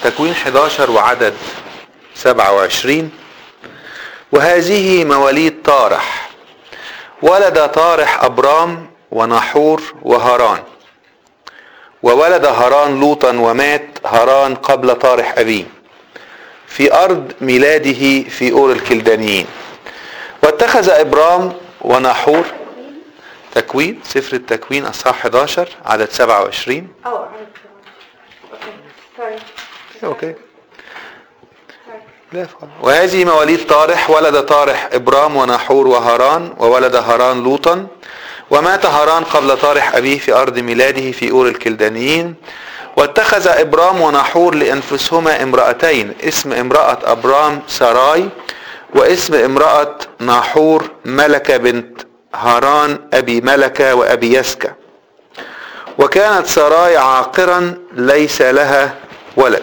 تكوين 11 وعدد 27 وهذه مواليد طارح ولد طارح أبرام ونحور وهران وولد هران لوطا ومات هران قبل طارح أبيه في أرض ميلاده في أور الكلدانيين واتخذ إبرام ونحور تكوين سفر التكوين أصحاح 11 عدد 27 Oh, I okay. Sorry. اوكي لا فعلا. وهذه مواليد طارح ولد طارح ابرام وناحور وهران وولد هران لوطا ومات هران قبل طارح ابيه في ارض ميلاده في اور الكلدانيين واتخذ ابرام وناحور لانفسهما امراتين اسم امراه ابرام سراي واسم امراه ناحور ملكه بنت هران ابي ملكه وابي يسكا وكانت سراي عاقرا ليس لها ولد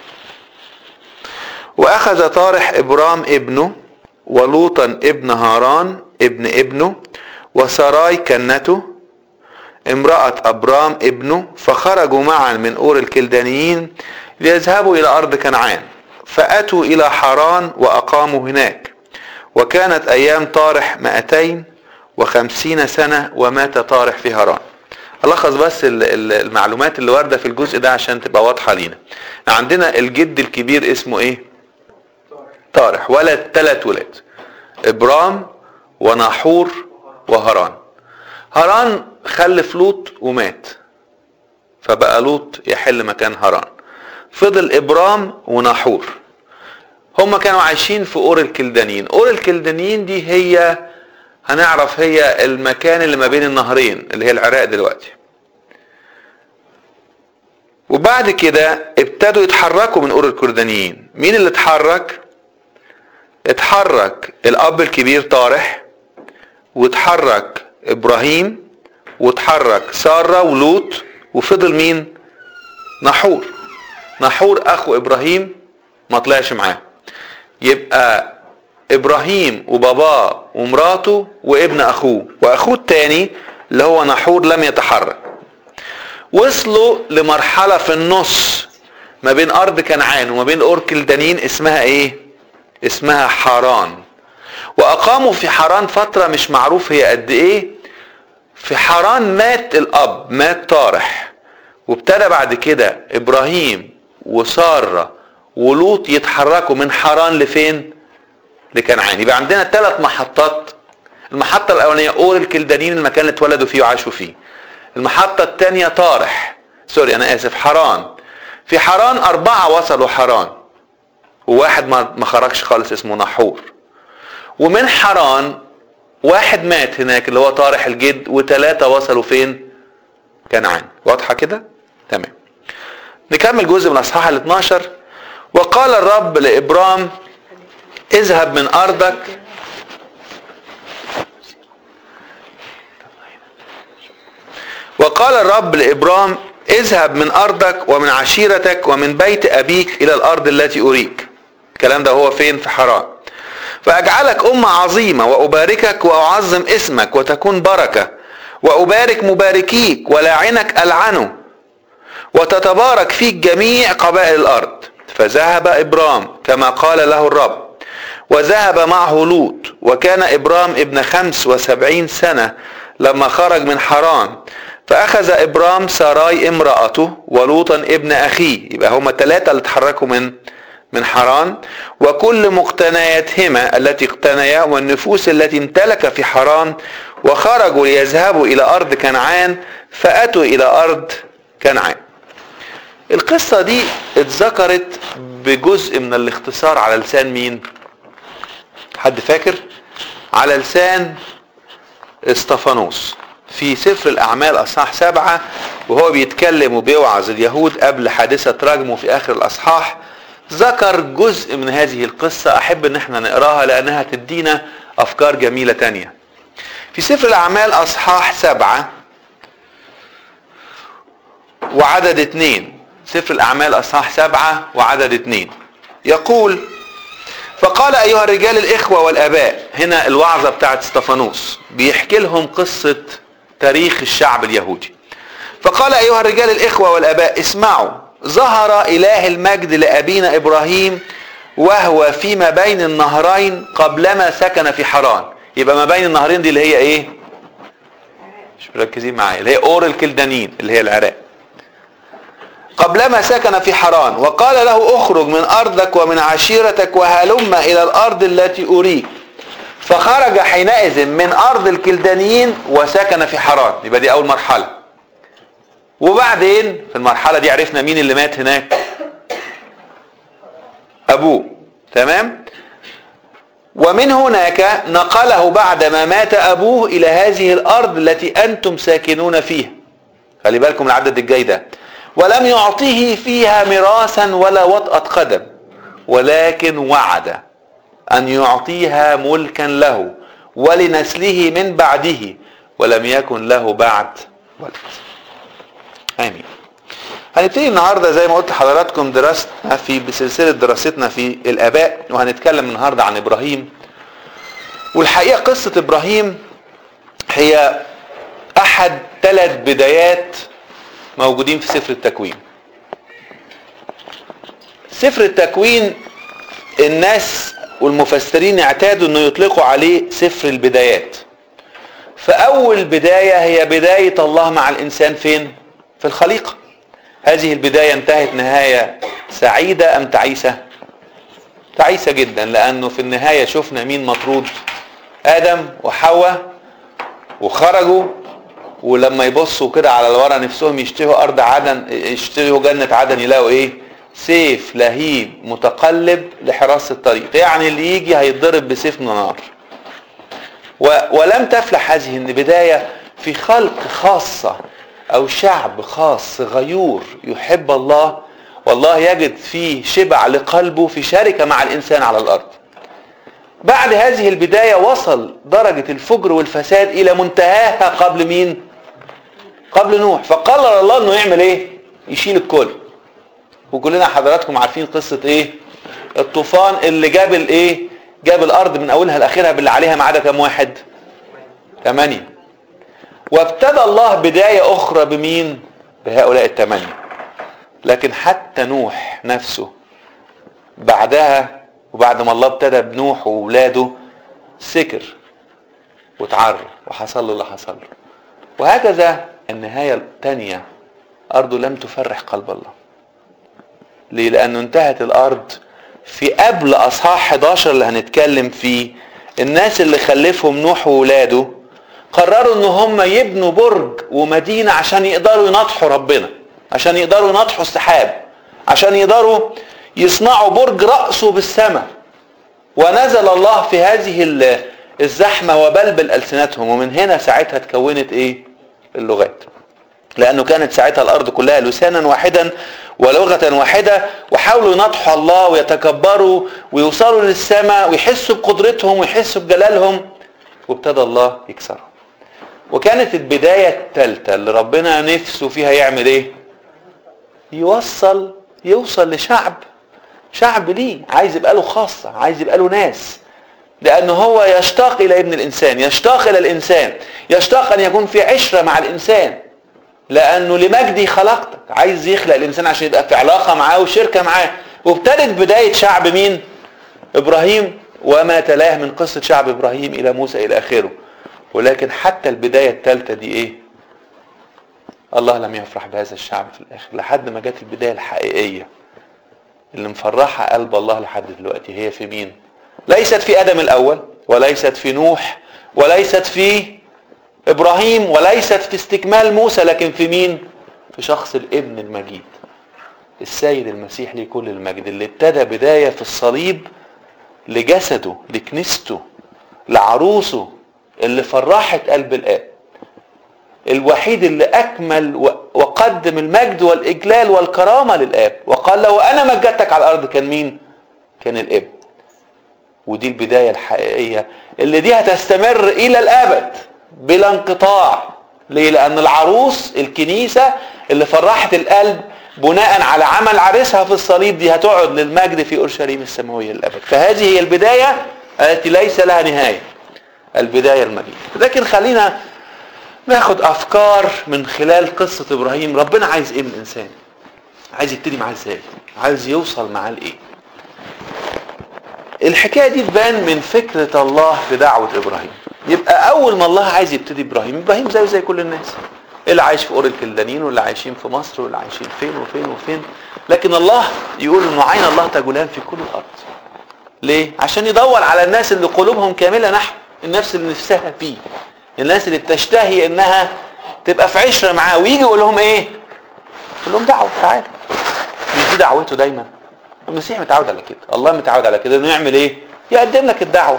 واخذ طارح ابرام ابنه ولوطا ابن هاران ابن ابنه وسراي كنته امرأة ابرام ابنه فخرجوا معا من اور الكلدانيين ليذهبوا الى ارض كنعان فاتوا الى حران واقاموا هناك وكانت ايام طارح مائتين وخمسين سنة ومات طارح في هران ألخص بس ال- ال- المعلومات اللي واردة في الجزء ده عشان تبقى واضحة لينا عندنا الجد الكبير اسمه ايه طارح ولد ثلاث ولاد ابرام وناحور وهران هران خلف لوط ومات فبقى لوط يحل مكان هران فضل ابرام وناحور هما كانوا عايشين في اور الكلدانيين اور الكلدانيين دي هي هنعرف هي المكان اللي ما بين النهرين اللي هي العراق دلوقتي وبعد كده ابتدوا يتحركوا من اور الكلدانيين مين اللي اتحرك اتحرك الاب الكبير طارح واتحرك ابراهيم واتحرك ساره ولوط وفضل مين نحور نحور اخو ابراهيم ما طلعش معاه يبقى ابراهيم وباباه ومراته وابن اخوه واخوه التاني اللي هو نحور لم يتحرك وصلوا لمرحلة في النص ما بين ارض كنعان وما بين اور كلدانيين اسمها ايه اسمها حران واقاموا في حران فترة مش معروف هي قد ايه في حران مات الاب مات طارح وابتدى بعد كده ابراهيم وسارة ولوط يتحركوا من حران لفين لكنعان يبقى عندنا ثلاث محطات المحطة الأولانية أور الكلدانيين المكان اللي اتولدوا فيه وعاشوا فيه المحطة الثانية طارح سوري أنا آسف حران في حران أربعة وصلوا حران وواحد ما ما خرجش خالص اسمه نحور ومن حران واحد مات هناك اللي هو طارح الجد وثلاثة وصلوا فين كنعان واضحة كده تمام نكمل جزء من الاصحاح ال 12 وقال الرب لابرام اذهب من ارضك وقال الرب لابرام اذهب من ارضك ومن عشيرتك ومن بيت ابيك الى الارض التي اريك الكلام ده هو فين في حران فاجعلك امه عظيمه واباركك واعظم اسمك وتكون بركه وابارك مباركيك ولاعنك العنه وتتبارك فيك جميع قبائل الارض فذهب ابرام كما قال له الرب وذهب معه لوط وكان ابرام ابن خمس وسبعين سنة لما خرج من حران فاخذ ابرام ساراي امرأته ولوطا ابن اخيه يبقى هما الثلاثة اللي اتحركوا من من حران وكل مقتنياتهما التي اقتنيا والنفوس التي امتلك في حران وخرجوا ليذهبوا الى ارض كنعان فاتوا الى ارض كنعان القصة دي اتذكرت بجزء من الاختصار على لسان مين حد فاكر على لسان استفانوس في سفر الاعمال اصحاح سبعة وهو بيتكلم وبيوعظ اليهود قبل حادثة رجمه في اخر الاصحاح ذكر جزء من هذه القصة احب ان احنا نقراها لانها تدينا افكار جميلة تانية في سفر الاعمال اصحاح سبعة وعدد اتنين سفر الاعمال اصحاح سبعة وعدد اتنين يقول فقال ايها الرجال الاخوة والاباء هنا الوعظة بتاعت استفانوس بيحكي لهم قصة تاريخ الشعب اليهودي فقال ايها الرجال الاخوة والاباء اسمعوا ظهر إله المجد لأبينا إبراهيم وهو فيما بين النهرين قبلما سكن في حران يبقى ما بين النهرين دي اللي هي ايه مش مركزين معايا اللي هي اور الكلدانيين اللي هي العراق قبلما سكن في حران وقال له اخرج من ارضك ومن عشيرتك وهلم الى الارض التي اريك فخرج حينئذ من ارض الكلدانيين وسكن في حران يبقى دي اول مرحله وبعدين في المرحله دي عرفنا مين اللي مات هناك ابوه تمام ومن هناك نقله بعد ما مات ابوه الى هذه الارض التي انتم ساكنون فيها خلي بالكم العدد الجاي ده ولم يعطيه فيها ميراثا ولا وطأة قدم ولكن وعد ان يعطيها ملكا له ولنسله من بعده ولم يكن له بعد ولد امين هنبتدي النهارده زي ما قلت لحضراتكم دراستنا في بسلسله دراستنا في الاباء وهنتكلم النهارده عن ابراهيم والحقيقه قصه ابراهيم هي احد ثلاث بدايات موجودين في سفر التكوين سفر التكوين الناس والمفسرين اعتادوا انه يطلقوا عليه سفر البدايات فاول بدايه هي بدايه الله مع الانسان فين في الخليقه هذه البداية انتهت نهاية سعيدة أم تعيسة تعيسة جدا لأنه في النهاية شفنا مين مطرود آدم وحواء وخرجوا ولما يبصوا كده على الورا نفسهم يشتهوا أرض عدن يشتهوا جنة عدن يلاقوا إيه سيف لهيب متقلب لحراسة الطريق يعني اللي يجي هيتضرب بسيف من نار ولم تفلح هذه البداية في خلق خاصة او شعب خاص غيور يحب الله والله يجد فيه شبع لقلبه في شركة مع الانسان على الارض بعد هذه البداية وصل درجة الفجر والفساد الى منتهاها قبل مين قبل نوح فقرر الله انه يعمل ايه يشيل الكل وكلنا حضراتكم عارفين قصة ايه الطوفان اللي جاب الايه جاب الارض من اولها لاخرها باللي عليها ما عدا كام واحد ثمانية وابتدى الله بداية أخرى بمين؟ بهؤلاء الثمانية لكن حتى نوح نفسه بعدها وبعد ما الله ابتدى بنوح وولاده سكر وتعر وحصل له اللي حصل له وهكذا النهاية الثانية أرضه لم تفرح قلب الله ليه؟ لأنه انتهت الأرض في قبل أصحاح 11 اللي هنتكلم فيه الناس اللي خلفهم نوح وولاده قرروا ان هم يبنوا برج ومدينة عشان يقدروا ينطحوا ربنا عشان يقدروا ينطحوا السحاب عشان يقدروا يصنعوا برج رأسه بالسماء ونزل الله في هذه الزحمة وبلبل ألسنتهم ومن هنا ساعتها اتكونت ايه اللغات لأنه كانت ساعتها الأرض كلها لسانا واحدا ولغة واحدة وحاولوا ينطحوا الله ويتكبروا ويوصلوا للسماء ويحسوا بقدرتهم ويحسوا بجلالهم وابتدى الله يكسرهم وكانت البداية الثالثة اللي ربنا نفسه فيها يعمل ايه يوصل يوصل لشعب شعب ليه عايز يبقى له خاصة عايز يبقى له ناس لأنه هو يشتاق إلى ابن الإنسان يشتاق إلى الإنسان يشتاق أن يكون في عشرة مع الإنسان لأنه لمجدي خلقتك عايز يخلق الإنسان عشان يبقى في علاقة معاه وشركة معاه وابتدت بداية شعب مين إبراهيم وما تلاه من قصة شعب إبراهيم إلى موسى إلى آخره ولكن حتى البداية الثالثة دي ايه الله لم يفرح بهذا الشعب في الاخر لحد ما جت البداية الحقيقية اللي مفرحة قلب الله لحد دلوقتي هي في مين ليست في ادم الاول وليست في نوح وليست في ابراهيم وليست في استكمال موسى لكن في مين في شخص الابن المجيد السيد المسيح ليه كل المجد اللي ابتدى بداية في الصليب لجسده لكنيسته لعروسه اللي فرحت قلب الاب الوحيد اللي اكمل وقدم المجد والاجلال والكرامه للاب وقال له انا مجدتك على الارض كان مين كان الاب ودي البدايه الحقيقيه اللي دي هتستمر الى الابد بلا انقطاع ليه لان العروس الكنيسه اللي فرحت القلب بناء على عمل عريسها في الصليب دي هتقعد للمجد في اورشليم السماويه للابد فهذه هي البدايه التي ليس لها نهايه البداية المجيدة لكن خلينا ناخد أفكار من خلال قصة إبراهيم ربنا عايز إيه من الإنسان عايز يبتدي معاه ازاي عايز يوصل معاه لايه الحكايه دي تبان من فكره الله في دعوه ابراهيم يبقى اول ما الله عايز يبتدي ابراهيم ابراهيم زيه زي كل الناس اللي عايش في اور الكلدانيين واللي عايشين في مصر واللي عايشين فين وفين وفين لكن الله يقول انه عين الله تجولان في كل الارض ليه عشان يدور على الناس اللي قلوبهم كامله نحو النفس اللي نفسها فيه الناس اللي بتشتهي انها تبقى في عشره معاه ويجي يقول لهم ايه يقول لهم دعوه تعالى مش دي دعوته دايما المسيح متعود على كده الله متعود على كده انه يعمل ايه يقدم لك الدعوه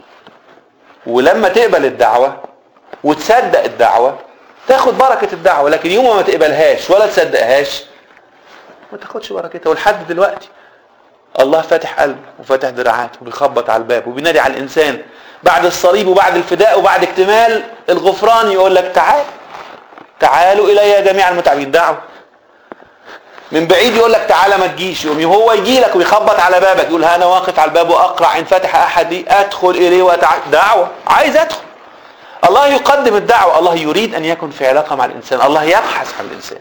ولما تقبل الدعوه وتصدق الدعوه تاخد بركه الدعوه لكن يوم ما تقبلهاش ولا تصدقهاش ما تاخدش بركتها ولحد دلوقتي الله فاتح قلبه وفاتح دراعاته وبيخبط على الباب وبينادي على الانسان بعد الصليب وبعد الفداء وبعد اكتمال الغفران يقول لك تعال تعالوا الي يا جميع المتعبين دعوه من بعيد يقول لك تعالى ما تجيش يقوم هو يجي لك ويخبط على بابك يقول ها انا واقف على الباب واقرع ان فتح احد لي ادخل اليه وتع... دعوه عايز ادخل الله يقدم الدعوه الله يريد ان يكن في علاقه مع الانسان الله يبحث عن الانسان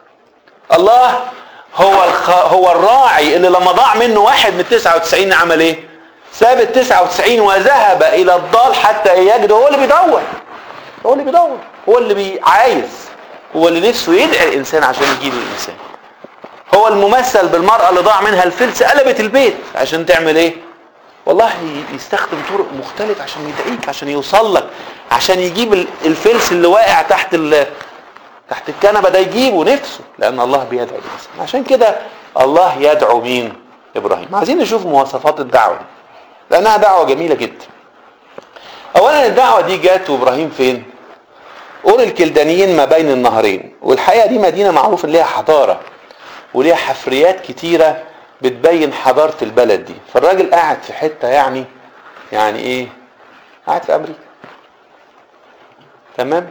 الله هو الخ... هو الراعي اللي لما ضاع منه واحد من 99 عمل ايه ساب ال 99 وذهب الى الضال حتى يجد هو اللي بيدور هو اللي بيدور هو اللي بي... عايز هو اللي نفسه يدعي الانسان عشان يجيب الانسان هو الممثل بالمرأة اللي ضاع منها الفلس قلبت البيت عشان تعمل ايه والله يستخدم طرق مختلفة عشان يدعيك عشان يوصل لك عشان يجيب الفلس اللي واقع تحت ال... تحت الكنبة ده يجيبه نفسه لأن الله بيدعو الإنسان عشان كده الله يدعو مين إبراهيم عايزين نشوف مواصفات الدعوة دي لأنها دعوة جميلة جدا أولا الدعوة دي جات وإبراهيم فين قول الكلدانيين ما بين النهرين والحقيقة دي مدينة معروف إن ليها حضارة وليها حفريات كتيرة بتبين حضارة البلد دي فالراجل قاعد في حتة يعني يعني ايه قاعد في امريكا تمام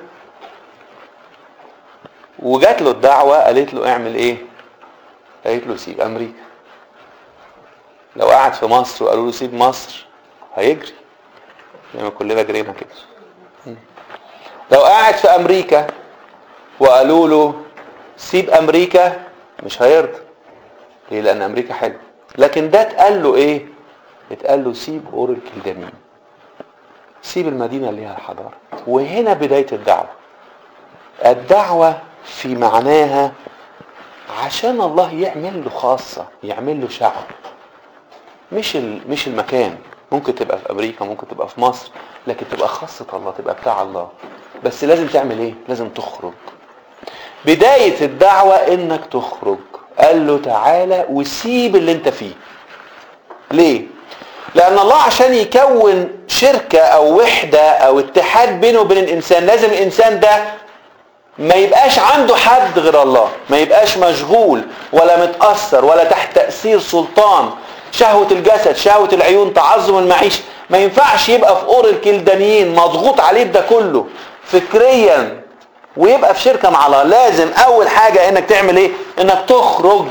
وجات له الدعوة قالت له اعمل ايه قالت له سيب امريكا لو قاعد في مصر وقالوا له سيب مصر هيجري زي ما كلنا جرينا كده لو قاعد في امريكا وقالوا له سيب امريكا مش هيرضى ليه لان امريكا حلوه لكن ده اتقال له ايه اتقال له سيب اور الكلدانيين سيب المدينه اللي ليها الحضاره وهنا بدايه الدعوه الدعوه في معناها عشان الله يعمل له خاصه يعمل له شعب مش مش المكان ممكن تبقى في امريكا ممكن تبقى في مصر لكن تبقى خاصه الله تبقى بتاع الله بس لازم تعمل ايه لازم تخرج بداية الدعوة انك تخرج قال له تعالى وسيب اللي انت فيه ليه لان الله عشان يكون شركة او وحدة او اتحاد بينه وبين الانسان لازم الانسان ده ما يبقاش عنده حد غير الله ما يبقاش مشغول ولا متأثر ولا تحت تأثير سلطان شهوة الجسد شهوة العيون تعظم المعيشة ما ينفعش يبقى في قور الكلدانيين مضغوط عليه ده كله فكريا ويبقى في شركة مع الله لازم اول حاجة انك تعمل ايه انك تخرج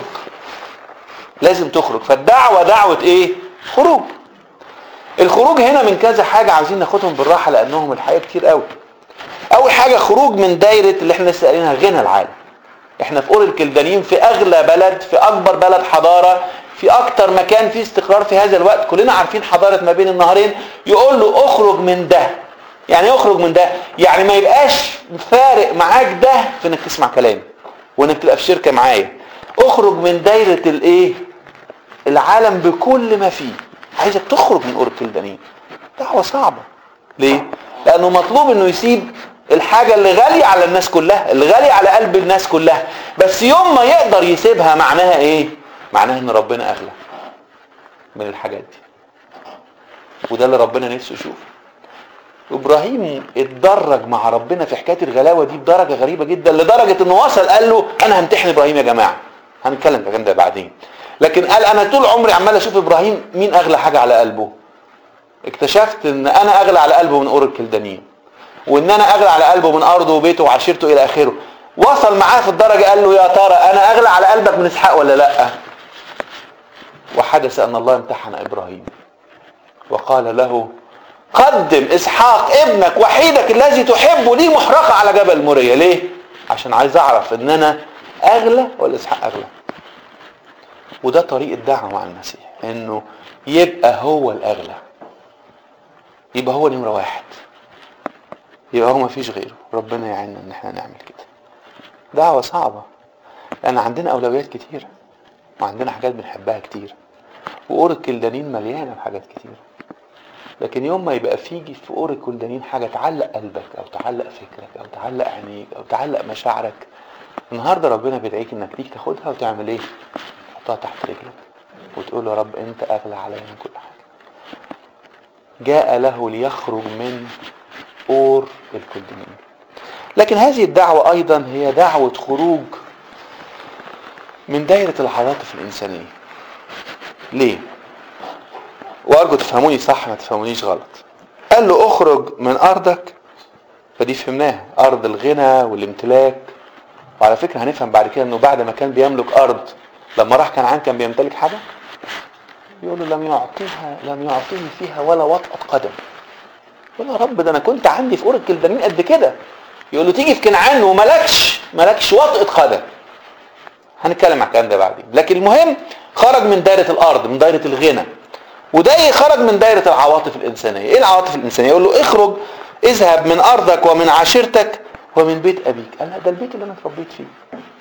لازم تخرج فالدعوة دعوة ايه خروج الخروج هنا من كذا حاجة عايزين ناخدهم بالراحة لانهم الحقيقة كتير قوي اول حاجة خروج من دايرة اللي احنا لسه قايلينها غنى العالم احنا في قور الكلدانيين في اغلى بلد في اكبر بلد حضارة في اكتر مكان فيه استقرار في هذا الوقت كلنا عارفين حضارة ما بين النهرين يقول له اخرج من ده يعني يخرج من ده يعني ما يبقاش فارق معاك ده في انك تسمع كلامي وانك تبقى في شركة معايا اخرج من دايرة الايه العالم بكل ما فيه عايزك تخرج من قور الكلدانيين دعوة صعبة ليه لانه مطلوب انه يسيب الحاجة اللي غالية على الناس كلها اللي غالية على قلب الناس كلها بس يوم ما يقدر يسيبها معناها ايه معناها ان ربنا اغلى من الحاجات دي وده اللي ربنا نفسه يشوفه ابراهيم اتدرج مع ربنا في حكايه الغلاوه دي بدرجه غريبه جدا لدرجه انه وصل قال له انا همتحن ابراهيم يا جماعه هنتكلم في الكلام ده بعدين لكن قال انا طول عمري عمال اشوف ابراهيم مين اغلى حاجه على قلبه اكتشفت ان انا اغلى على قلبه من اور الكلدانيين وان انا اغلى على قلبه من ارضه وبيته وعشيرته الى اخره وصل معاه في الدرجه قال له يا ترى انا اغلى على قلبك من اسحاق ولا لا وحدث ان الله امتحن ابراهيم وقال له قدم اسحاق ابنك وحيدك الذي تحبه لي محرقه على جبل موريا ليه عشان عايز اعرف ان انا اغلى ولا اسحاق اغلى وده طريق الدعوة مع المسيح انه يبقى هو الاغلى يبقى هو نمرة واحد يبقى هو مفيش غيره ربنا يعيننا ان احنا نعمل كده دعوة صعبة لان عندنا اولويات كتيرة وعندنا حاجات بنحبها كتير وقور الكلدانين مليانة بحاجات كتيرة لكن يوم ما يبقى فيجي في قور الكلدانين حاجة تعلق قلبك او تعلق فكرك او تعلق عينيك او تعلق مشاعرك النهارده ربنا بيدعيك انك تيجي تاخدها وتعمل ايه؟ تحطها تحت رجلك وتقول يا رب انت اغلى عليا من كل حاجه. جاء له ليخرج من اور الكلدانين. لكن هذه الدعوه ايضا هي دعوه خروج من دائره العواطف الانسانيه. ليه؟ وارجو تفهموني صح ما تفهمونيش غلط. قال له اخرج من ارضك فدي فهمناها ارض الغنى والامتلاك وعلى فكره هنفهم بعد كده انه بعد ما كان بيملك ارض لما راح كنعان كان بيمتلك حاجه يقول له لم يعطيها لم يعطيني فيها ولا وطأة قدم يقول له يا رب ده انا كنت عندي في اور الكلدانين قد كده يقول له تيجي في كنعان وملكش ملكش وطأة قدم هنتكلم على الكلام ده بعدين لكن المهم خرج من دايره الارض من دايره الغنى وده خرج من دايره العواطف الانسانيه ايه العواطف الانسانيه يقول له اخرج اذهب من ارضك ومن عشيرتك ومن بيت ابيك قال لا ده البيت اللي انا اتربيت فيه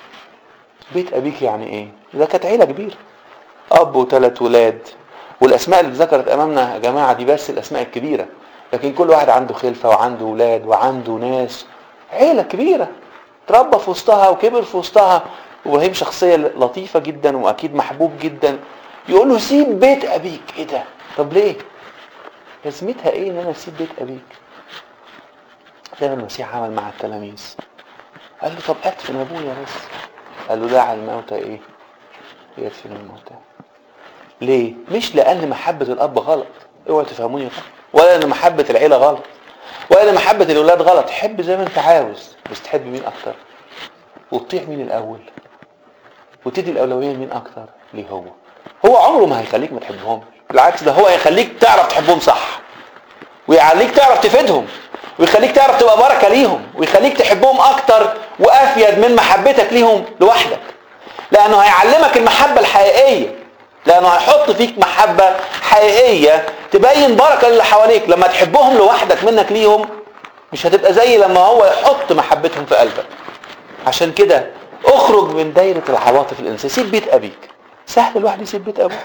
بيت ابيك يعني ايه ده كانت عيله كبيره اب وثلاث ولاد والاسماء اللي اتذكرت امامنا يا جماعه دي بس الاسماء الكبيره لكن كل واحد عنده خلفه وعنده ولاد وعنده ناس عيله كبيره تربى في وسطها وكبر في وسطها وابراهيم شخصيه لطيفه جدا واكيد محبوب جدا يقول له سيب بيت ابيك ايه ده طب ليه لازمتها ايه ان انا اسيب بيت ابيك زي ما المسيح عمل مع التلاميذ قال له طب ادفن ابويا بس قال له دع الموتى ايه يدفن الموتى ليه مش لان محبه الاب غلط اوعوا تفهموني غلط ولا ان محبه العيله غلط ولا ان محبه الاولاد غلط حب زي ما انت عاوز بس تحب مين اكتر وتطيع مين الاول وتدي الاولويه لمين اكتر ليه هو هو عمره ما هيخليك ما تحبهمش بالعكس ده هو هيخليك تعرف تحبهم صح ويخليك تعرف تفيدهم ويخليك تعرف تبقى بركة ليهم ويخليك تحبهم أكتر وأفيد من محبتك ليهم لوحدك لأنه هيعلمك المحبة الحقيقية لأنه هيحط فيك محبة حقيقية تبين بركة للي حواليك لما تحبهم لوحدك منك ليهم مش هتبقى زي لما هو يحط محبتهم في قلبك عشان كده اخرج من دايرة العواطف الإنسانية سيب بيت أبيك سهل الواحد يسيب بيت أبوه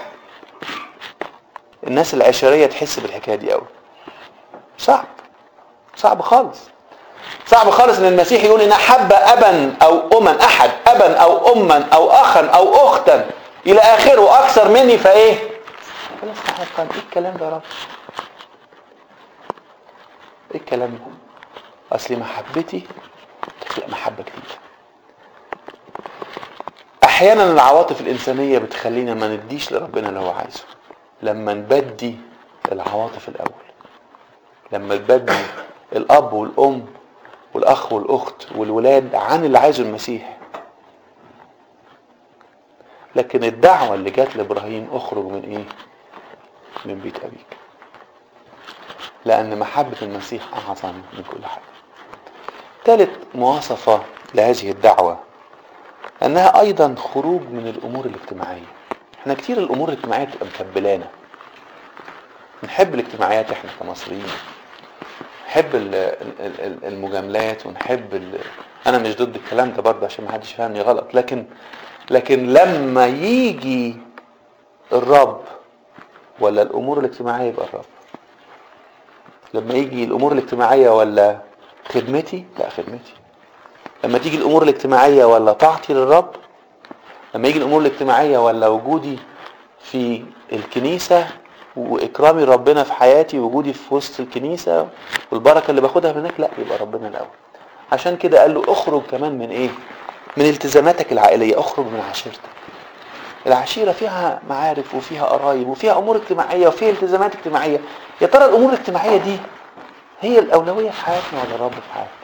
الناس العشرية تحس بالحكاية دي قوي صعب صعب خالص صعب خالص ان المسيح يقول ان احب ابا او اما احد ابا او اما او اخا او اختا الى اخره اكثر مني فايه خلاص حقا ايه الكلام ده يا رب ايه الكلام ده اصل محبتي تخلق محبه جديده احيانا العواطف الانسانيه بتخلينا ما نديش لربنا اللي هو عايزه لما نبدي العواطف الاول لما نبدي الاب والام والاخ والاخت والولاد عن اللي عايزه المسيح لكن الدعوة اللي جات لابراهيم اخرج من ايه من بيت ابيك لان محبة المسيح اعظم من كل حاجة ثالث مواصفة لهذه الدعوة انها ايضا خروج من الامور الاجتماعية احنا كتير الامور الاجتماعية بتبقى مكبلانا نحب الاجتماعيات احنا كمصريين نحب المجاملات ونحب ال... انا مش ضد الكلام ده برضه عشان ما حدش يفهمني غلط لكن لكن لما يجي الرب ولا الامور الاجتماعيه يبقى الرب لما يجي الامور الاجتماعيه ولا خدمتي لا خدمتي لما تيجي الامور الاجتماعيه ولا طاعتي للرب لما يجي الامور الاجتماعيه ولا وجودي في الكنيسه واكرامي ربنا في حياتي وجودي في وسط الكنيسه والبركه اللي باخدها منك لا يبقى ربنا الاول عشان كده قال له اخرج كمان من ايه من التزاماتك العائليه اخرج من عشيرتك العشيره فيها معارف وفيها قرايب وفيها امور اجتماعيه وفيها التزامات اجتماعيه يا ترى الامور الاجتماعيه دي هي الاولويه في حياتنا ولا الرب في حياتك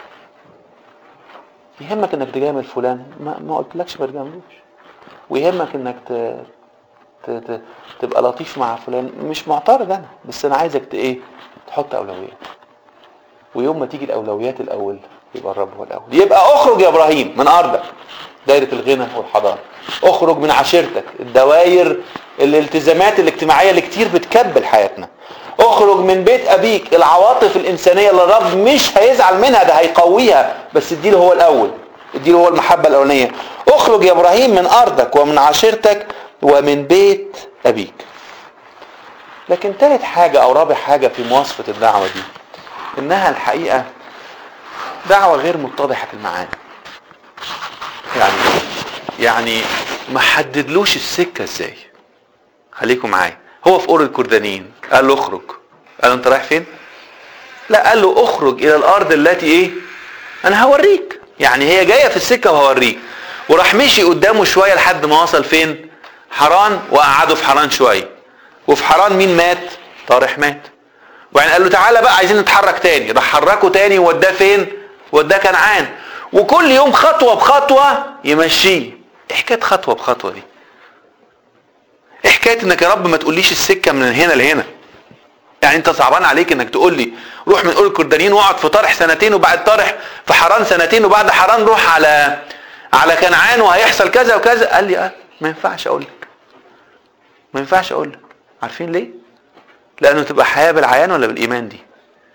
يهمك انك تجامل فلان ما, ما قلتلكش ما تجاملوش ويهمك انك ت... ت... ت... تبقى لطيف مع فلان مش معترض انا بس انا عايزك ت... ايه تحط اولويات ويوم ما تيجي الاولويات الاول يبقى الرب هو الاول يبقى اخرج يا ابراهيم من ارضك دايره الغنى والحضاره اخرج من عشيرتك الدوائر الالتزامات الاجتماعيه اللي كتير بتكبل حياتنا اخرج من بيت ابيك العواطف الانسانيه اللي الرب مش هيزعل منها ده هيقويها بس اديله هو الاول اديله هو المحبه الاولانيه اخرج يا ابراهيم من ارضك ومن عشيرتك ومن بيت ابيك لكن ثالث حاجه او رابع حاجه في مواصفه الدعوه دي انها الحقيقه دعوه غير متضحه المعاني يعني يعني ما حددلوش السكه ازاي خليكم معايا هو في اور الكردانيين قال له اخرج قال له انت رايح فين لا قال له اخرج الى الارض التي ايه انا هوريك يعني هي جايه في السكه وهوريك وراح مشي قدامه شويه لحد ما وصل فين حران وقعدوا في حران شويه وفي حران مين مات طارح مات وبعدين قال له تعالى بقى عايزين نتحرك تاني راح حركه تاني ووداه فين وداه كنعان وكل يوم خطوه بخطوه يمشيه ايه حكايه خطوه بخطوه دي ايه حكايه انك يا رب ما تقوليش السكه من هنا لهنا يعني انت صعبان عليك انك تقول لي روح من اول الكردانيين واقعد في طرح سنتين وبعد طرح في حران سنتين وبعد حران روح على على كنعان وهيحصل كذا وكذا قال لي اه ما ينفعش اقول لك ما ينفعش اقول لك عارفين ليه لانه تبقى حياه بالعيان ولا بالايمان دي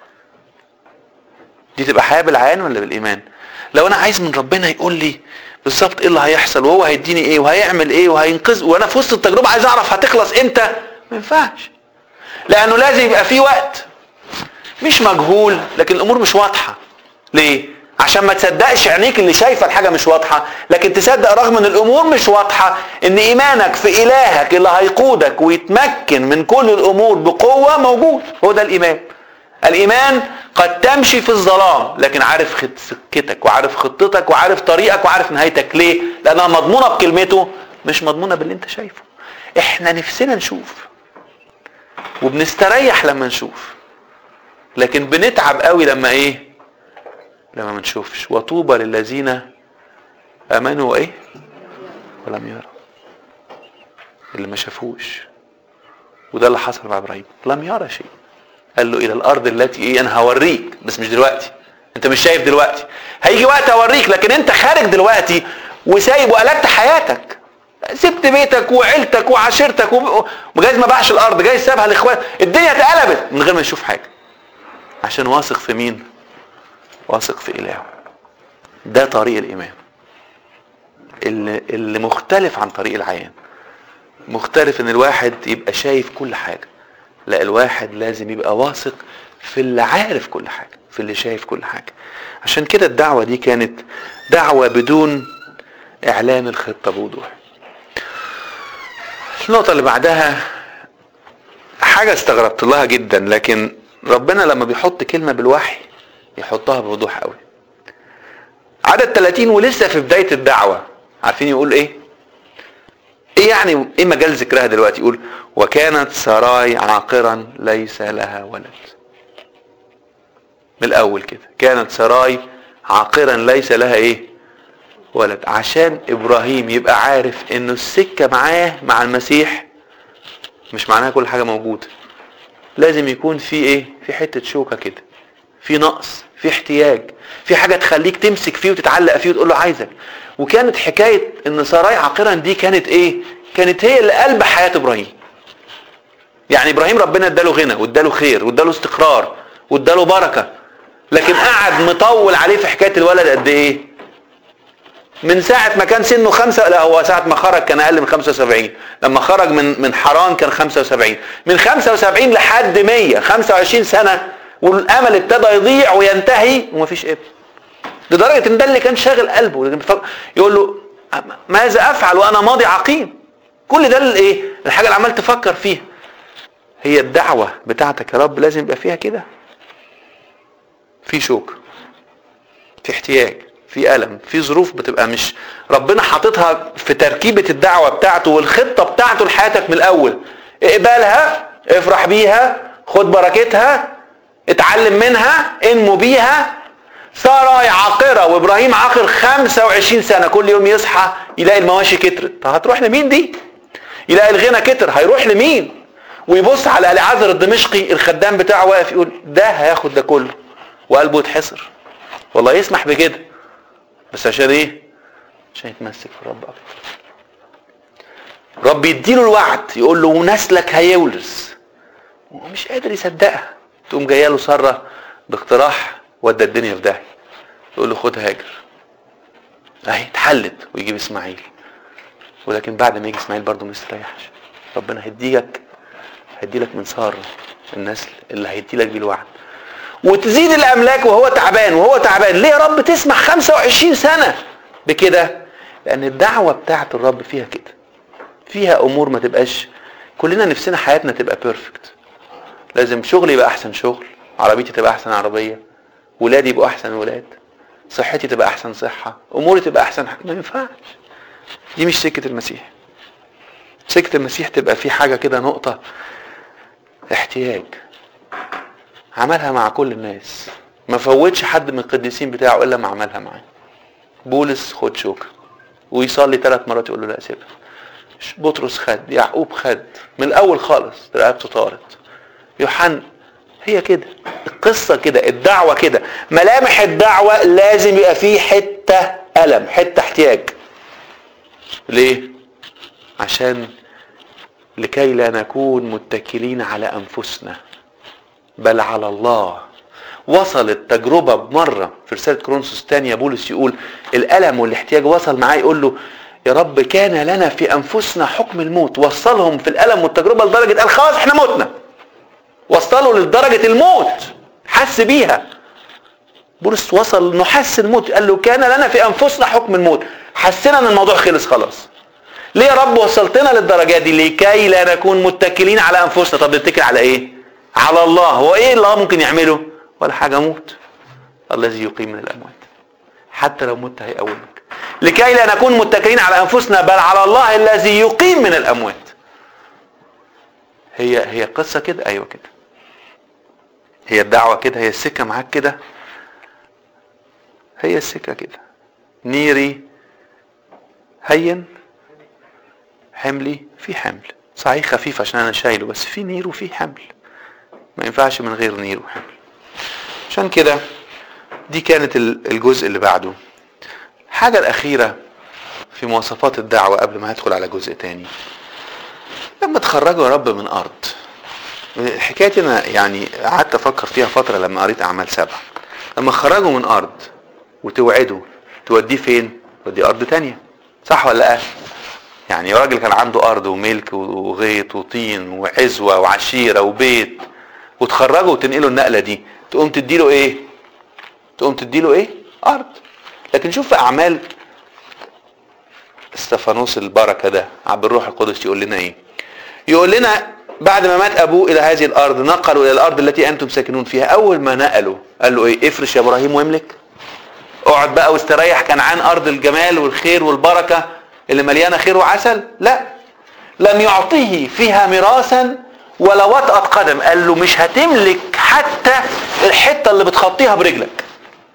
دي تبقى حياه بالعيان ولا بالايمان لو انا عايز من ربنا يقول لي بالظبط ايه اللي هيحصل وهو هيديني ايه وهيعمل ايه وهينقذ وانا في وسط التجربه عايز اعرف هتخلص امتى ما ينفعش لانه لازم يبقى في وقت مش مجهول لكن الامور مش واضحه ليه عشان ما تصدقش عينيك اللي شايفه الحاجه مش واضحه لكن تصدق رغم ان الامور مش واضحه ان ايمانك في الهك اللي هيقودك ويتمكن من كل الامور بقوه موجود هو ده الايمان الايمان قد تمشي في الظلام لكن عارف خط سكتك وعارف خطتك وعارف طريقك وعارف نهايتك ليه لانها مضمونه بكلمته مش مضمونه باللي انت شايفه احنا نفسنا نشوف وبنستريح لما نشوف لكن بنتعب قوي لما ايه لما ما نشوفش وطوبى للذين امنوا وايه ولم يروا اللي ما شافوش وده اللي حصل مع ابراهيم لم يرى شيء قال له الى الارض التي ايه انا هوريك بس مش دلوقتي انت مش شايف دلوقتي هيجي وقت اوريك لكن انت خارج دلوقتي وسايب وقلبت حياتك سبت بيتك وعيلتك وعشيرتك وجايز ما باعش الارض جايز سابها لاخوات الدنيا اتقلبت من غير ما يشوف حاجه عشان واثق في مين واثق في الهه ده طريق الايمان اللي, اللي مختلف عن طريق العيان مختلف ان الواحد يبقى شايف كل حاجه لا الواحد لازم يبقى واثق في اللي عارف كل حاجه في اللي شايف كل حاجه عشان كده الدعوه دي كانت دعوه بدون اعلان الخطه بوضوح النقطه اللي بعدها حاجه استغربت لها جدا لكن ربنا لما بيحط كلمه بالوحي يحطها بوضوح قوي عدد 30 ولسه في بدايه الدعوه عارفين يقول ايه ايه يعني ايه مجال ذكرها دلوقتي يقول وكانت سراي عاقرا ليس لها ولد من الاول كده كانت سراي عاقرا ليس لها ايه ولد عشان ابراهيم يبقى عارف انه السكه معاه مع المسيح مش معناها كل حاجه موجوده لازم يكون في ايه في حته شوكه كده في نقص في احتياج في حاجه تخليك تمسك فيه وتتعلق فيه وتقول له عايزك وكانت حكايه ان سراي عاقرا دي كانت ايه كانت هي اللي قلب حياه ابراهيم يعني ابراهيم ربنا اداله غنى واداله خير واداله استقرار واداله بركه لكن قعد مطول عليه في حكايه الولد قد ايه من ساعة ما كان سنه خمسة لا هو ساعة ما خرج كان أقل من 75 لما خرج من من حران كان 75 من 75 لحد 100 25 سنة والأمل ابتدى يضيع وينتهي ومفيش ابن لدرجة إن ده اللي كان شاغل قلبه يقول له ماذا أفعل وأنا ماضي عقيم كل ده الايه الحاجة اللي عمال تفكر فيها هي الدعوة بتاعتك يا رب لازم يبقى فيها كده في شوك في احتياج في ألم في ظروف بتبقى مش ربنا حاططها في تركيبة الدعوة بتاعته والخطة بتاعته لحياتك من الأول اقبلها افرح بيها خد بركتها اتعلم منها انمو بيها سارة عاقرة وابراهيم عاقر 25 سنة كل يوم يصحى يلاقي المواشي كترت طب هتروح لمين دي يلاقي الغنى كتر هيروح لمين ويبص على العازر الدمشقي الخدام بتاعه واقف يقول ده هياخد ده كله وقلبه يتحصر والله يسمح بكده بس عشان ايه عشان يتمسك في الرب اكتر رب يديله الوعد يقول له ونسلك هيورث وهو مش قادر يصدقها تقوم جايه له ساره باقتراح ودى الدنيا في داهيه يقول له خد هاجر اهي اتحلت ويجيب اسماعيل ولكن بعد ما يجي اسماعيل برضه ما يستريحش ربنا هيديلك هيديلك من ساره النسل اللي هيديلك بيه الوعد وتزيد الاملاك وهو تعبان وهو تعبان ليه يا رب تسمح 25 سنه بكده لان الدعوه بتاعت الرب فيها كده فيها امور ما تبقاش كلنا نفسنا حياتنا تبقى بيرفكت لازم شغلي يبقى احسن شغل عربيتي تبقى احسن عربيه ولادي يبقوا احسن ولاد صحتي تبقى احسن صحه اموري تبقى احسن حاجه ما ينفعش دي مش سكه المسيح سكه المسيح تبقى في حاجه كده نقطه احتياج عملها مع كل الناس ما فوتش حد من القديسين بتاعه الا ما عملها معاه بولس خد شوكه ويصلي ثلاث مرات يقول له لا سيبها بطرس خد يعقوب خد من الاول خالص رقبته طارت يوحنا هي كده القصة كده الدعوة كده ملامح الدعوة لازم يبقى فيه حتة ألم حتة احتياج ليه عشان لكي لا نكون متكلين على أنفسنا بل على الله وصلت تجربة بمرة في رسالة كرونسوس الثانية بولس يقول الألم والاحتياج وصل معاه يقول له يا رب كان لنا في أنفسنا حكم الموت وصلهم في الألم والتجربة لدرجة قال خلاص احنا متنا وصلوا لدرجة الموت حس بيها بولس وصل انه حس الموت قال له كان لنا في انفسنا حكم الموت حسينا ان الموضوع خلص خلاص ليه يا رب وصلتنا للدرجه دي لكي لا نكون متكلين على انفسنا طب نتكل على ايه على الله هو ايه الله ممكن يعمله ولا حاجه موت الذي يقيم من الاموات حتى لو مت هيقومك لكي لا نكون متكلين على انفسنا بل على الله الذي يقيم من الاموات هي هي قصه كده ايوه كده هي الدعوه كده هي السكه معاك كده هي السكه كده نيري هين حملي في حمل صحيح خفيف عشان انا شايله بس في نير وفي حمل ما ينفعش من غير نير وحمل عشان كده دي كانت الجزء اللي بعده الحاجة الأخيرة في مواصفات الدعوة قبل ما هدخل على جزء تاني لما تخرجوا يا رب من أرض الحكاية دي أنا يعني قعدت أفكر فيها فترة لما قريت أعمال سبعة لما خرجوا من أرض وتوعدوا توديه فين؟ توديه أرض تانية صح ولا لا؟ يعني راجل كان عنده أرض وملك وغيط وطين وعزوة وعشيرة وبيت وتخرجوا وتنقلوا النقلة دي تقوم تديله إيه؟ تقوم تديله إيه؟ أرض لكن شوف في اعمال استفانوس البركه ده عبد الروح القدس يقول لنا ايه يقول لنا بعد ما مات ابوه الى هذه الارض نقلوا الى الارض التي انتم ساكنون فيها اول ما نقلوا قال له ايه افرش يا ابراهيم واملك اقعد بقى واستريح كنعان ارض الجمال والخير والبركه اللي مليانه خير وعسل لا لم يعطيه فيها ميراثا ولا وطأة قدم قال له مش هتملك حتى الحته اللي بتخطيها برجلك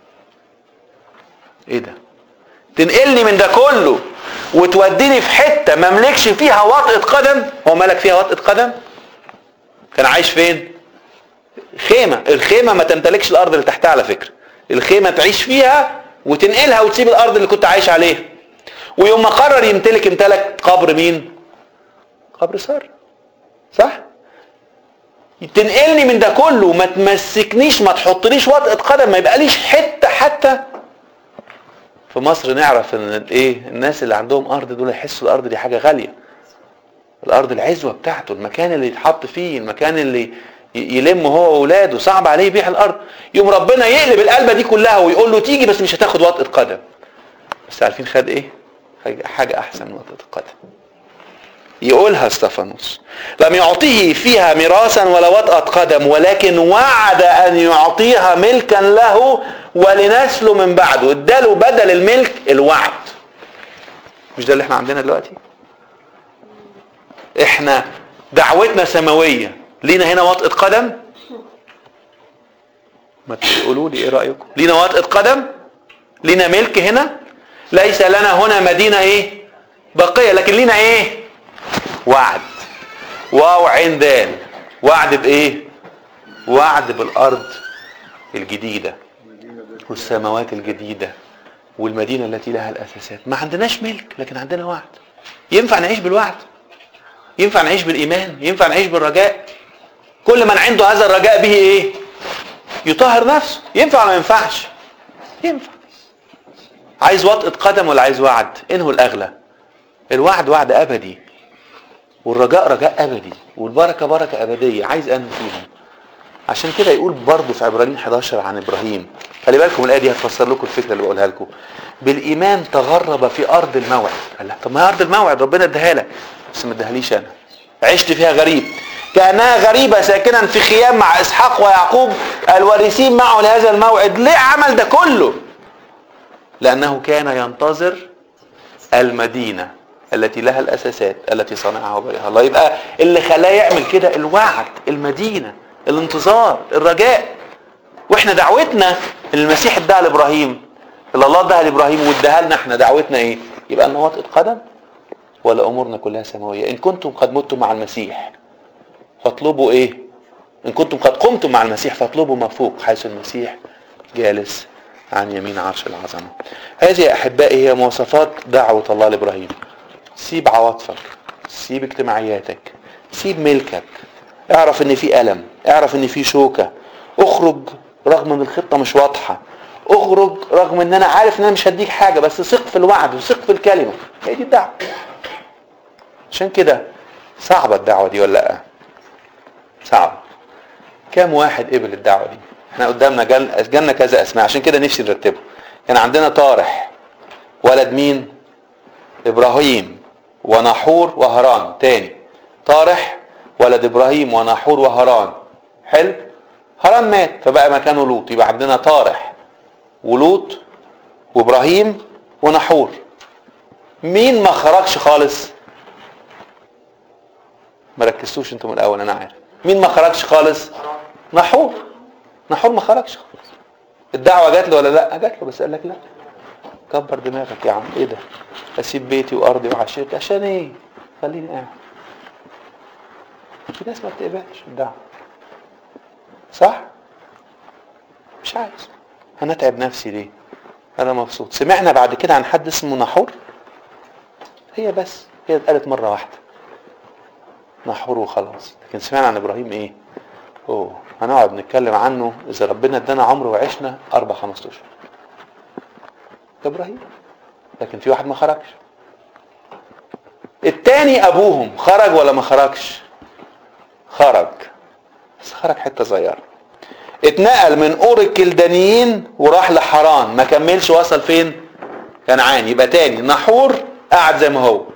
ايه ده تنقلني من ده كله وتوديني في حته ما املكش فيها وطئه قدم هو ملك فيها وطئه قدم كان عايش فين خيمه الخيمه ما تمتلكش الارض اللي تحتها على فكره الخيمه تعيش فيها وتنقلها وتسيب الارض اللي كنت عايش عليها ويوم ما قرر يمتلك امتلك قبر مين قبر ساره صح تنقلني من ده كله ما تمسكنيش ما تحطليش وطئه قدم ما يبقاليش حته حتى في مصر نعرف ان ايه الناس اللي عندهم ارض دول يحسوا الارض دي حاجه غاليه الارض العزوه بتاعته المكان اللي يتحط فيه المكان اللي يلم هو واولاده صعب عليه يبيع الارض يوم ربنا يقلب القلبه دي كلها ويقول له تيجي بس مش هتاخد وطئه قدم بس عارفين خد ايه حاجه احسن من وطئه القدم يقولها استفانوس لم يعطيه فيها ميراثا ولا وطأة قدم ولكن وعد ان يعطيها ملكا له ولنسله من بعده اداله بدل الملك الوعد مش ده اللي احنا عندنا دلوقتي احنا دعوتنا سماوية لينا هنا وطئة قدم ما تقولوا لي ايه رأيكم لينا وطئة قدم لينا ملك هنا ليس لنا هنا مدينة ايه بقية لكن لينا ايه وعد واو عين دال وعد بايه وعد بالارض الجديدة والسماوات الجديدة والمدينة التي لها الأساسات ما عندناش ملك لكن عندنا وعد ينفع نعيش بالوعد ينفع نعيش بالإيمان ينفع نعيش بالرجاء كل من عنده هذا الرجاء به ايه يطهر نفسه ينفع ولا ما ينفعش ينفع عايز وطئة قدم ولا عايز وعد انه الاغلى الوعد وعد ابدي والرجاء رجاء ابدي والبركه بركه ابديه عايز انه فيهم عشان كده يقول برضه في عبرانيين 11 عن ابراهيم خلي بالكم الايه دي هتفسر لكم الفكره اللي بقولها لكم بالايمان تغرب في ارض الموعد قال لها طب ما هي ارض الموعد ربنا اداها لك بس ما اداهاليش انا عشت فيها غريب كانها غريبه ساكنا في خيام مع اسحاق ويعقوب الوارثين معه لهذا الموعد ليه عمل ده كله لانه كان ينتظر المدينه التي لها الاساسات التي صنعها وبناها الله يبقى اللي خلاه يعمل كده الوعد المدينه الانتظار الرجاء واحنا دعوتنا اللي المسيح اداها لابراهيم اللي الله اداها لابراهيم واداها لنا احنا دعوتنا ايه يبقى ان وطئة قدم ولا امورنا كلها سماويه ان كنتم قد متم مع المسيح فاطلبوا ايه ان كنتم قد قمتم مع المسيح فاطلبوا ما فوق حيث المسيح جالس عن يمين عرش العظمه هذه يا احبائي هي مواصفات دعوه الله لابراهيم سيب عواطفك سيب اجتماعياتك سيب ملكك اعرف ان في الم اعرف ان في شوكه اخرج رغم ان الخطه مش واضحه اخرج رغم ان انا عارف ان انا مش هديك حاجه بس ثق في الوعد وثق في الكلمه هي دي الدعوه عشان كده صعبه الدعوه دي ولا لا صعب كام واحد قبل الدعوه دي احنا قدامنا جال- جالنا كذا اسماء عشان كده نفسي نرتبه كان عندنا طارح ولد مين ابراهيم ونحور وهران تاني طارح ولد ابراهيم ونحور وهران حلو هران مات فبقى مكانه لوط يبقى عندنا طارح ولوط وابراهيم ونحور مين ما خرجش خالص ما ركزتوش انتم من الاول انا عارف مين ما خرجش خالص نحور نحور ما خرجش خالص الدعوه جات له ولا لا جات له بس قال لك لا كبر دماغك يا عم ايه ده اسيب بيتي وارضي وعشيرتي عشان ايه خليني قاعد في ناس ما بتقبلش الدعوه صح مش عايز هنتعب نفسي ليه انا مبسوط سمعنا بعد كده عن حد اسمه نحور هي بس هي اتقالت مره واحده نحور وخلاص لكن سمعنا عن ابراهيم ايه اوه هنقعد نتكلم عنه اذا ربنا ادانا عمر وعشنا اربع خمس اشهر ده ابراهيم لكن في واحد ما خرجش التاني ابوهم خرج ولا ما خرجش خرج بس خرج حته صغيره اتنقل من اور الكلدانيين وراح لحران ما كملش وصل فين كنعان يبقى تاني نحور قعد زي ما هو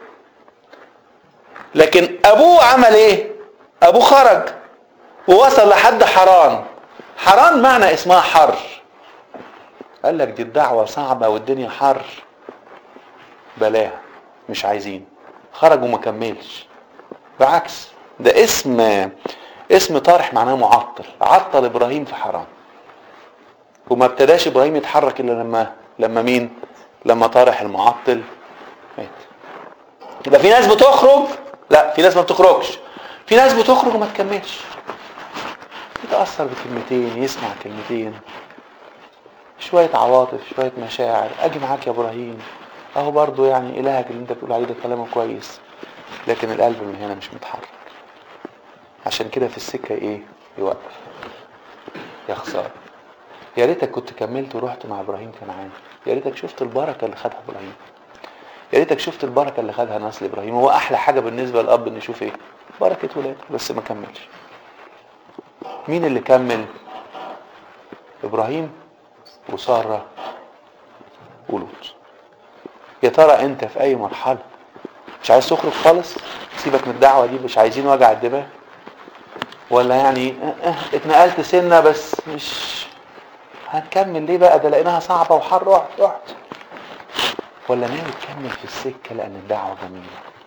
لكن ابوه عمل ايه ابوه خرج ووصل لحد حران حران معنى اسمها حر قال لك دي الدعوة صعبة والدنيا حر بلاها مش عايزين خرج وما كملش بالعكس ده اسم اسم طارح معناه معطل عطل ابراهيم في حرام وما ابتداش ابراهيم يتحرك الا لما لما مين لما طارح المعطل مات يبقى في ناس بتخرج لا في ناس ما بتخرجش في ناس بتخرج وما تكملش يتأثر بكلمتين يسمع كلمتين شوية عواطف شوية مشاعر اجي معاك يا ابراهيم اهو برضو يعني الهك اللي انت بتقول عليه ده كلامه كويس لكن القلب من هنا مش متحرك عشان كده في السكة ايه يوقف يا خسارة يا ريتك كنت كملت ورحت مع ابراهيم كنعان يا ريتك شفت البركة اللي خدها ابراهيم يا ريتك شفت البركة اللي خدها نسل ابراهيم هو احلى حاجة بالنسبة للاب انه يشوف ايه بركة ولاده بس ما كملش مين اللي كمل ابراهيم وسارة ولوط يا ترى انت في اي مرحلة مش عايز تخرج خالص سيبك من الدعوة دي مش عايزين وجع الدماغ ولا يعني اه اه اتنقلت سنة بس مش هنكمل ليه بقى ده لقيناها صعبة وحر رحت رحت ولا ناوي تكمل في السكة لأن الدعوة جميلة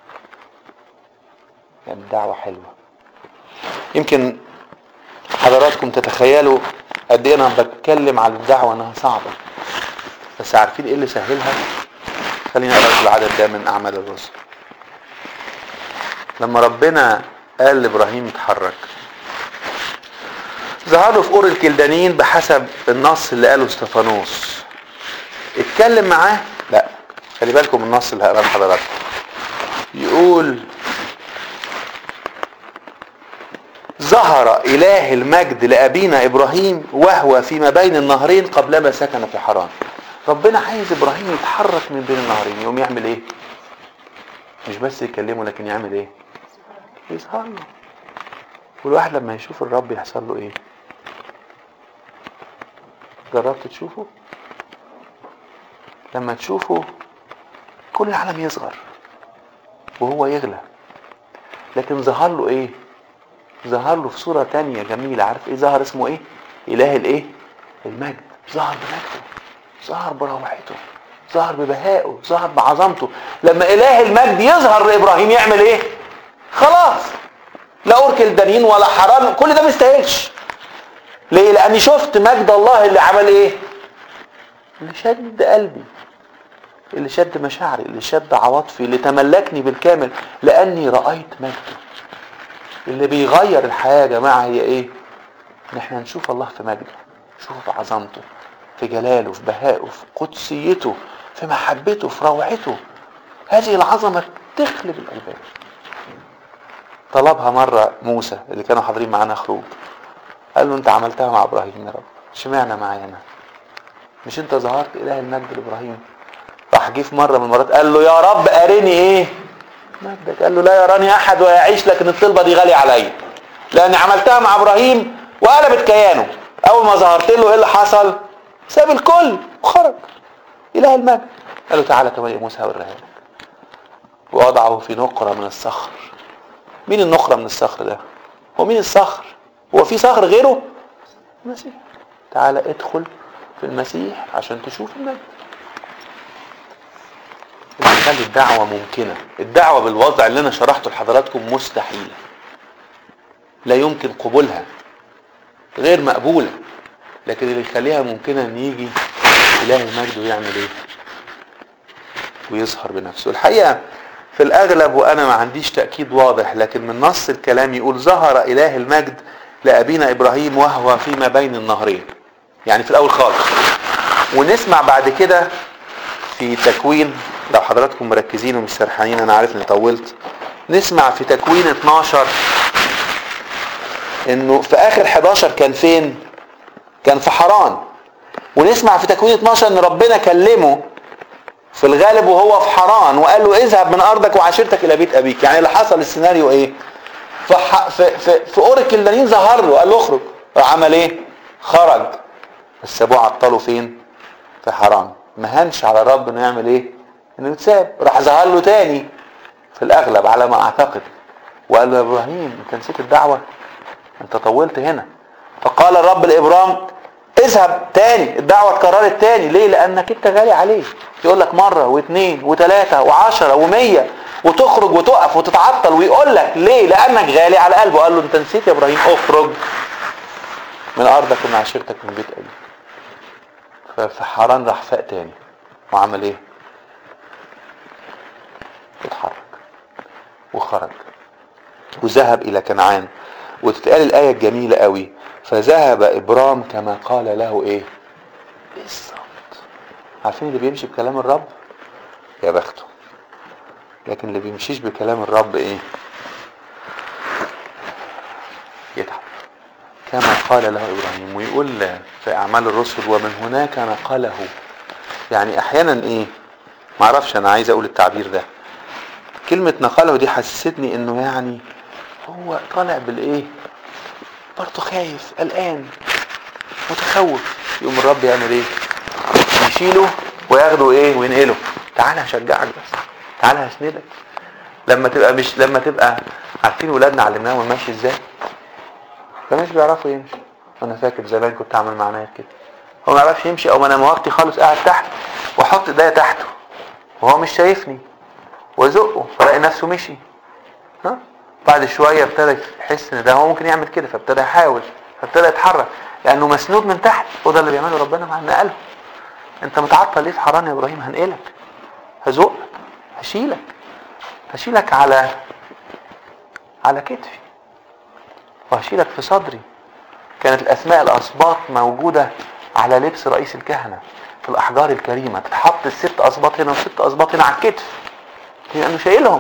لأن الدعوة حلوة يمكن حضراتكم تتخيلوا قد ايه انا بتكلم على الدعوة انها صعبة بس عارفين ايه اللي سهلها خلينا اقرا العدد ده من اعمال الرسل لما ربنا قال لابراهيم اتحرك ظهر له في اور الكلدانيين بحسب النص اللي قاله استفانوس اتكلم معاه لا خلي بالكم من النص اللي هقراه لحضراتكم يقول ظهر إله المجد لأبينا إبراهيم وهو فيما بين النهرين قبلما سكن في حران ربنا عايز إبراهيم يتحرك من بين النهرين يقوم يعمل إيه مش بس يكلمه لكن يعمل إيه يظهر له والواحد لما يشوف الرب يحصل له إيه جربت تشوفه لما تشوفه كل العالم يصغر وهو يغلى لكن ظهر له ايه ظهر له في صورة تانية جميلة عارف ايه ظهر اسمه ايه اله الايه المجد ظهر بمجده ظهر بروعته ظهر ببهائه ظهر بعظمته لما اله المجد يظهر لابراهيم يعمل ايه خلاص لا اوركل دانين ولا حرام كل ده مستاهلش ليه لاني شفت مجد الله اللي عمل ايه اللي شد قلبي اللي شد مشاعري اللي شد عواطفي اللي تملكني بالكامل لاني رايت مجده اللي بيغير الحياه يا جماعه هي ايه ان احنا نشوف الله في مجده نشوفه في عظمته في جلاله في بهائه في قدسيته في محبته في روعته هذه العظمه تخلب الالباب طلبها مره موسى اللي كانوا حاضرين معانا خروج قال له انت عملتها مع ابراهيم يا رب اشمعنى معايا انا مش انت ظهرت اله المجد لابراهيم راح جه في مره من المرات قال له يا رب ارني ايه مجدك قال له لا يراني احد ويعيش لكن الطلبه دي غاليه عليا لاني عملتها مع ابراهيم وقلبت كيانه اول ما ظهرت له ايه اللي حصل ساب الكل وخرج اله المجد قال له تعالى كمان يا موسى هوريها لك ووضعه في نقره من الصخر مين النقره من الصخر ده هو مين الصخر هو في صخر غيره المسيح تعالى ادخل في المسيح عشان تشوف المجد اللي يخلي الدعوة ممكنة الدعوة بالوضع اللي انا شرحته لحضراتكم مستحيلة لا يمكن قبولها غير مقبولة لكن اللي يخليها ممكنة ان يجي اله المجد ويعمل ايه ويظهر بنفسه الحقيقة في الاغلب وانا ما عنديش تأكيد واضح لكن من نص الكلام يقول ظهر اله المجد لابينا ابراهيم وهو فيما بين النهرين يعني في الاول خالص ونسمع بعد كده في تكوين لو حضراتكم مركزين ومش سرحانين انا عارف اني طولت نسمع في تكوين 12 انه في اخر 11 كان فين كان في حران ونسمع في تكوين 12 ان ربنا كلمه في الغالب وهو في حران وقال له اذهب من ارضك وعشيرتك الى بيت ابيك يعني اللي حصل السيناريو ايه في ح... في في, في اور الكلدانيين ظهر له قال له اخرج راح عمل ايه خرج بس ابوه عطله فين في حران ما هنش على الرب انه يعمل ايه انه يتساب راح ظهر له تاني في الاغلب على ما اعتقد وقال له يا ابراهيم انت نسيت الدعوه انت طولت هنا فقال الرب لابرام اذهب تاني الدعوه اتكررت تاني ليه لانك انت غالي عليه يقول لك مره واثنين وثلاثه وعشرة ومية وتخرج وتقف وتتعطل ويقول لك ليه لانك غالي على قلبه قال له انت نسيت يا ابراهيم اخرج من ارضك ومن عشيرتك من بيت ابيك ففي حران راح فاق تاني وعمل ايه اتحرك وخرج وذهب الى كنعان وتتقال الايه الجميله قوي فذهب ابرام كما قال له ايه بالظبط عارفين اللي بيمشي بكلام الرب يا بخته لكن اللي بيمشيش بكلام الرب ايه يتعب كما قال له ابراهيم ويقول في اعمال الرسل ومن هناك نقله يعني احيانا ايه معرفش انا عايز اقول التعبير ده كلمة نقله دي حسستني انه يعني هو طالع بالايه برضه خايف قلقان متخوف يقوم الرب يعمل ايه يشيله وياخده ايه وينقله تعالى هشجعك بس تعالى هسندك لما تبقى مش لما تبقى عارفين ولادنا علمناهم المشي ازاي فمش بيعرفوا يمشي انا فاكر زمان كنت اعمل مع ناس كده هو ما يعرفش يمشي او ما انا موطي خالص قاعد تحت واحط ايديا تحته وهو مش شايفني وازقه فلاقي نفسه مشي ها بعد شويه ابتدى يحس ان ده هو ممكن يعمل كده فابتدى يحاول فابتدى يتحرك لانه مسنود من تحت وده اللي بيعمله ربنا مع نقله انت متعطل ليه في حران يا ابراهيم هنقلك هزقك هشيلك هشيلك على على كتفي وهشيلك في صدري كانت الاسماء الاسباط موجودة على لبس رئيس الكهنة في الاحجار الكريمة تتحط الست اسباط هنا والست اسباط هنا على الكتف لانه شايلهم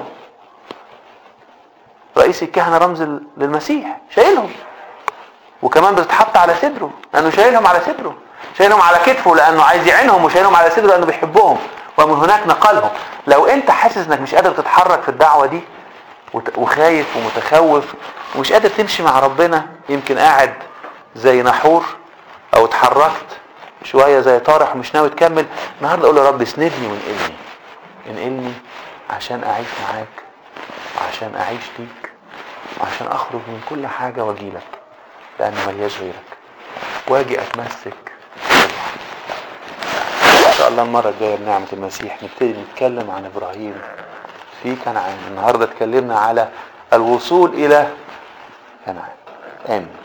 رئيس الكهنة رمز للمسيح شايلهم وكمان بتتحط على صدره لانه شايلهم على صدره شايلهم على كتفه لانه عايز يعينهم وشايلهم على صدره لانه بيحبهم ومن هناك نقلهم لو انت حاسس انك مش قادر تتحرك في الدعوة دي وت- وخايف ومتخوف ومش قادر تمشي مع ربنا يمكن قاعد زي نحور او اتحركت شوية زي طارح ومش ناوي تكمل النهارده اقول يا رب اسندني وانقلني انقلني عشان اعيش معاك وعشان اعيش ليك وعشان اخرج من كل حاجة واجيلك لان ملياش غيرك واجي اتمسك ان شاء الله المرة الجاية بنعمة المسيح نبتدي نتكلم عن ابراهيم في كنعان النهاردة اتكلمنا على الوصول الى كنعان امين